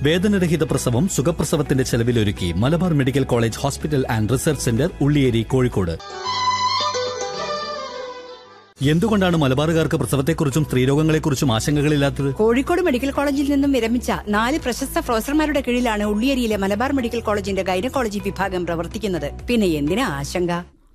വേദനരഹിത പ്രസവം സുഖപ്രസവത്തിന്റെ ചെലവിലൊരുക്കി Malabar medical college hospital and research centre Ulliyeri Kozhikode എന്തുകൊണ്ടാണ് മലബാറുകാർക്ക് പ്രസവത്തെക്കുറിച്ചും സ്ത്രീരോഗങ്ങളെക്കുറിച്ചും ആശങ്കകളില്ലാത്തത് കോഴിക്കോട് മെഡിക്കൽ കോളേജിൽ നിന്നും വിരമിച്ച നാല് പ്രശസ്ത പ്രൊഫസർമാരുടെ കീഴിലാണ് ഉള്ളിയേരിയിലെ മലബാർ മെഡിക്കൽ കോളേജിന്റെ ഗൈനക്കോളജി വിഭാഗം പ്രവർത്തിക്കുന്നത് പിന്നെ എന്തിനാ ആശങ്ക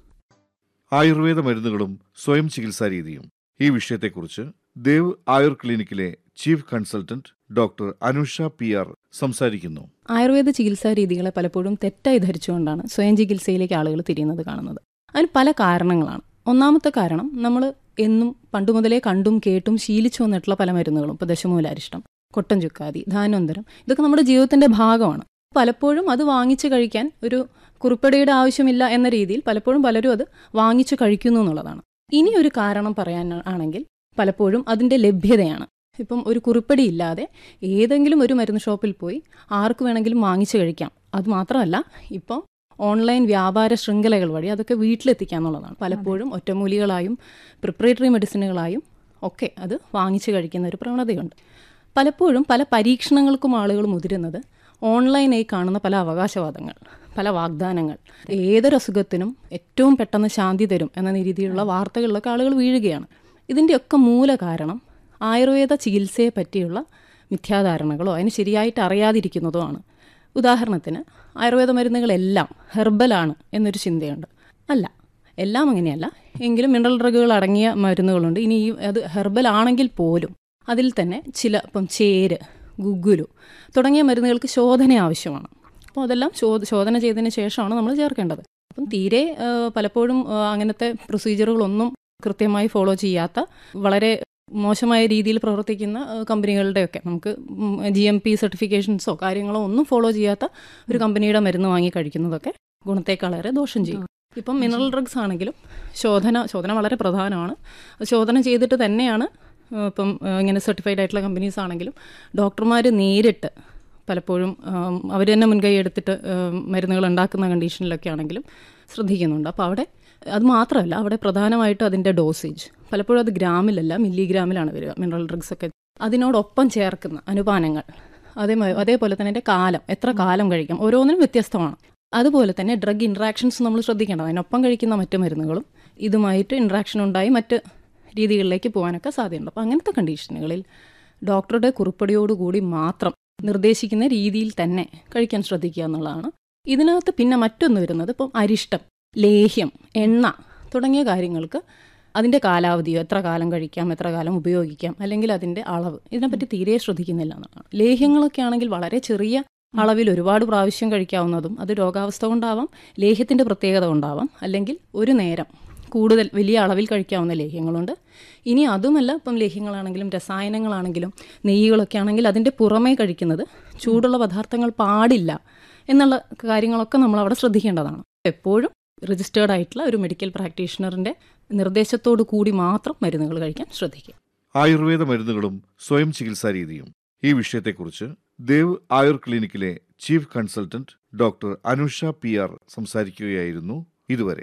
ആയുർവേദ മരുന്നുകളും സ്വയം ചികിത്സാ രീതിയും ഈ വിഷയത്തെക്കുറിച്ച് ദേവ് ആയുർ ക്ലിനിക്കിലെ chief consultant doctor Anusha P R സംസാരിക്കുന്നു ആയുർവേദ ചികിത്സാ രീതികളെ പലപ്പോഴും തെറ്റായി ധരിച്ചുകൊണ്ടാണ് സ്വയം ചികിത്സയിലേക്ക് ആളുകൾ തിരിയുന്നത് കാണുന്നത് അതിന് പല കാരണങ്ങളാണ് ഒന്നാമത്തെ കാരണം നമ്മൾ എന്നും പണ്ടു മുതലേ കണ്ടും കേട്ടും ശീലിച്ചു വന്നിട്ടുള്ള പല മരുന്നുകളും ഇപ്പോൾ ദശമൂലാരിഷ്ടം കൊട്ടൻ ചുക്കാതി ധാന്വന്തരം ഇതൊക്കെ നമ്മുടെ ജീവിതത്തിന്റെ ഭാഗമാണ് പലപ്പോഴും അത് വാങ്ങിച്ച് കഴിക്കാൻ ഒരു കുറിപ്പടിയുടെ ആവശ്യമില്ല എന്ന രീതിയിൽ പലപ്പോഴും പലരും അത് വാങ്ങിച്ചു കഴിക്കുന്നു എന്നുള്ളതാണ് ഇനി ഒരു കാരണം പറയാൻ ആണെങ്കിൽ പലപ്പോഴും അതിന്റെ ലഭ്യതയാണ് ഇപ്പം ഒരു കുറിപ്പടി ഇല്ലാതെ ഏതെങ്കിലും ഒരു മരുന്ന് ഷോപ്പിൽ പോയി ആർക്ക് വേണമെങ്കിലും വാങ്ങിച്ചു കഴിക്കാം അത് മാത്രമല്ല ഇപ്പോൾ ഓൺലൈൻ വ്യാപാര ശൃംഖലകൾ വഴി അതൊക്കെ വീട്ടിലെത്തിക്കുക എന്നുള്ളതാണ് പലപ്പോഴും ഒറ്റമൂലികളായും പ്രിപ്പറേറ്ററി മെഡിസിനുകളായും ഒക്കെ അത് വാങ്ങിച്ചു കഴിക്കുന്ന ഒരു പ്രവണതയുണ്ട് പലപ്പോഴും പല പരീക്ഷണങ്ങൾക്കും ആളുകൾ മുതിരുന്നത് ഓൺലൈനായി കാണുന്ന പല അവകാശവാദങ്ങൾ പല വാഗ്ദാനങ്ങൾ ഏതൊരു അസുഖത്തിനും ഏറ്റവും പെട്ടെന്ന് ശാന്തി തരും എന്ന രീതിയിലുള്ള വാർത്തകളിലൊക്കെ ആളുകൾ വീഴുകയാണ് ഇതിൻ്റെയൊക്കെ മൂല കാരണം ആയുർവേദ ചികിത്സയെ പറ്റിയുള്ള മിഥ്യാധാരണകളോ അതിന് ശരിയായിട്ട് അറിയാതിരിക്കുന്നതോ ആണ് ഉദാഹരണത്തിന് ആയുർവേദ മരുന്നുകളെല്ലാം ഹെർബലാണ് എന്നൊരു ചിന്തയുണ്ട് അല്ല എല്ലാം അങ്ങനെയല്ല എങ്കിലും മിനറൽ ഡ്രഗുകൾ അടങ്ങിയ മരുന്നുകളുണ്ട് ഇനി ഈ അത് ഹെർബൽ ആണെങ്കിൽ പോലും അതിൽ തന്നെ ചില ഇപ്പം ചേര് ഗുഗുലു തുടങ്ങിയ മരുന്നുകൾക്ക് ശോധന ആവശ്യമാണ് അപ്പോൾ അതെല്ലാം ശോ ശോധന ചെയ്തതിന് ശേഷമാണ് നമ്മൾ ചേർക്കേണ്ടത് അപ്പം തീരെ ആ, പലപ്പോഴും ആ, അങ്ങനത്തെ പ്രൊസീജിയറുകളൊന്നും കൃത്യമായി ഫോളോ ചെയ്യാത്ത വളരെ മോശമായ രീതിയിൽ പ്രവർത്തിക്കുന്ന ആ, കമ്പനികളുടെയൊക്കെ നമുക്ക് ജി എം പി സർട്ടിഫിക്കേഷൻസോ കാര്യങ്ങളോ ഒന്നും ഫോളോ ചെയ്യാത്ത ഒരു കമ്പനിയുടെ മരുന്ന് വാങ്ങി കഴിക്കുന്നതൊക്കെ ഗുണത്തേക്കാളേറെ ദോഷം ചെയ്യും ഇപ്പം മിനറൽ ഡ്രഗ്സ് ആണെങ്കിലും ശോധന ശോധന വളരെ പ്രധാനമാണ് അത് ശോധന ചെയ്തിട്ട് തന്നെയാണ് ആ, ഇപ്പം ആ, ഇങ്ങനെ സർട്ടിഫൈഡ് ആയിട്ടുള്ള കമ്പനീസ് ആണെങ്കിലും ഡോക്ടർമാർ നേരിട്ട് പലപ്പോഴും അവർ തന്നെ മുൻകൈ എടുത്തിട്ട് ആം, മരുന്നുകൾ ഉണ്ടാക്കുന്ന കണ്ടീഷനിലൊക്കെ ആണെങ്കിലും ശ്രദ്ധിക്കുന്നുണ്ട് അപ്പോൾ അവിടെ അത് മാത്രമല്ല അവിടെ പ്രധാനമായിട്ടും അതിൻ്റെ ഡോസേജ് പലപ്പോഴും അത് ഗ്രാമിലല്ല മില്ലിഗ്രാമിലാണ് വരിക മിനറൽ ഡ്രഗ്സ് ഒക്കെ അതിനോടൊപ്പം ചേർക്കുന്ന അനുപാനങ്ങൾ അതേ അതേപോലെ തന്നെ അതിൻ്റെ കാലം എത്ര കാലം കഴിക്കാം ഓരോന്നിനും വ്യത്യസ്തമാണ് അതുപോലെ തന്നെ ഡ്രഗ് ഇൻട്രാക്ഷൻസ് നമ്മൾ ശ്രദ്ധിക്കേണ്ടത് അതിനൊപ്പം കഴിക്കുന്ന മറ്റു മരുന്നുകളും ഇതുമായിട്ട് ഇൻട്രാക്ഷൻ ഉണ്ടായി മറ്റ് രീതികളിലേക്ക് പോകാനൊക്കെ സാധ്യതയുണ്ട് അപ്പോൾ അങ്ങനത്തെ കണ്ടീഷനുകളിൽ ഡോക്ടറുടെ കുറിപ്പടിയോടുകൂടി മാത്രം നിർദ്ദേശിക്കുന്ന രീതിയിൽ തന്നെ കഴിക്കാൻ ശ്രദ്ധിക്കുക എന്നുള്ളതാണ് ഇതിനകത്ത് പിന്നെ മറ്റൊന്ന് വരുന്നത് ഇപ്പം അരിഷ്ടം ലേഹ്യം എണ്ണ തുടങ്ങിയ കാര്യങ്ങൾക്ക് അതിൻ്റെ കാലാവധിയോ എത്ര കാലം കഴിക്കാം എത്ര കാലം ഉപയോഗിക്കാം അല്ലെങ്കിൽ അതിൻ്റെ അളവ് ഇതിനെപ്പറ്റി തീരെ ശ്രദ്ധിക്കുന്നില്ല എന്നാണ് ലേഹ്യങ്ങളൊക്കെ ആണെങ്കിൽ വളരെ ചെറിയ അളവിൽ ഒരുപാട് പ്രാവശ്യം കഴിക്കാവുന്നതും അത് രോഗാവസ്ഥ കൊണ്ടാവാം ലേഹ്യത്തിൻ്റെ പ്രത്യേകത കൊണ്ടാവാം അല്ലെങ്കിൽ ഒരു നേരം കൂടുതൽ വലിയ അളവിൽ കഴിക്കാവുന്ന ലേഹ്യങ്ങളുണ്ട് ഇനി അതുമല്ല ഇപ്പം ലേഹ്യങ്ങളാണെങ്കിലും രസായനങ്ങളാണെങ്കിലും നെയ്യുകളൊക്കെ ആണെങ്കിൽ അതിൻ്റെ പുറമേ കഴിക്കുന്നത് ചൂടുള്ള പദാർത്ഥങ്ങൾ പാടില്ല എന്നുള്ള കാര്യങ്ങളൊക്കെ നമ്മൾ അവിടെ ശ്രദ്ധിക്കേണ്ടതാണ് എപ്പോഴും രജിസ്റ്റേർഡ് ആയിട്ടുള്ള ഒരു മെഡിക്കൽ പ്രാക്ടീഷണറിൻ്റെ നിർദ്ദേശത്തോടു കൂടി മാത്രം മരുന്നുകൾ കഴിക്കാൻ ശ്രദ്ധിക്കുക ആയുർവേദ മരുന്നുകളും സ്വയം ചികിത്സാ രീതിയും ഈ വിഷയത്തെക്കുറിച്ച് ദേവ് ആയുർ ക്ലിനിക്കിലെ chief consultant doctor Anusha P R സംസാരിക്കുകയായിരുന്നു ഇതുവരെ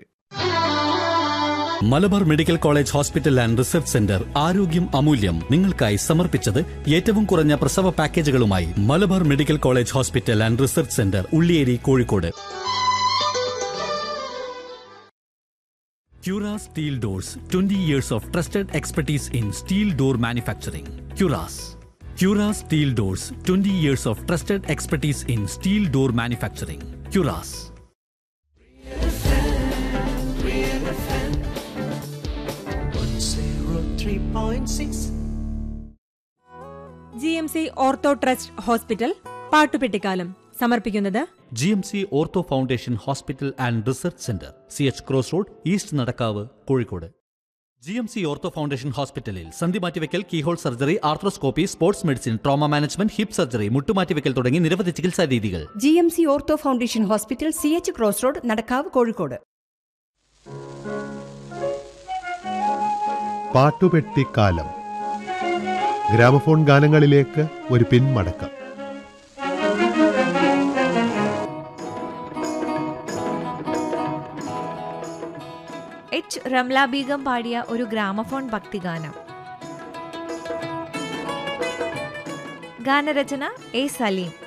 Malabar medical college hospital and research centre ആരോഗ്യം അമൂല്യം നിങ്ങൾക്കായി സമർപ്പിച്ചത് ഏറ്റവും കുറഞ്ഞ പ്രസവ പാക്കേജുകളുമായി Malabar medical college hospital and research centre Ulliyeri Kozhikode Cura Steel Doors 20 years of trusted expertise in steel door manufacturing. Curas. Cura Steel Doors 20 years of trusted expertise in steel door manufacturing. Curas. G M C ortho trust hospital പാട്ടുപെട്ടിക്കാലം സമർപ്പിക്കുന്നത് G M C ortho foundation hospital and research centre C H cross road east Nadakkavu Kozhikode G M C ortho foundation ഹോസ്പിറ്റലിൽ സന്ധി മാറ്റിവെക്കൽ keyhole surgery arthroscopy sports medicine trauma management hip surgery മുട്ടുമാറ്റിവെക്കൽ തുടങ്ങി നിരവധി ചികിത്സാ രീതികൾ G M C ortho foundation hospital C H cross road Nadakkavu Kozhikode പാട്ടുപെട്ടിക്കാലം gramophone ഗാനങ്ങളിലേക്ക് ഒരു പിന്മടക്കം എച്ച് റംല ബീഗം പാടിയ ഒരു ഗ്രാമഫോൺ ഭക്തിഗാനം ഗാനരചന എ സലീം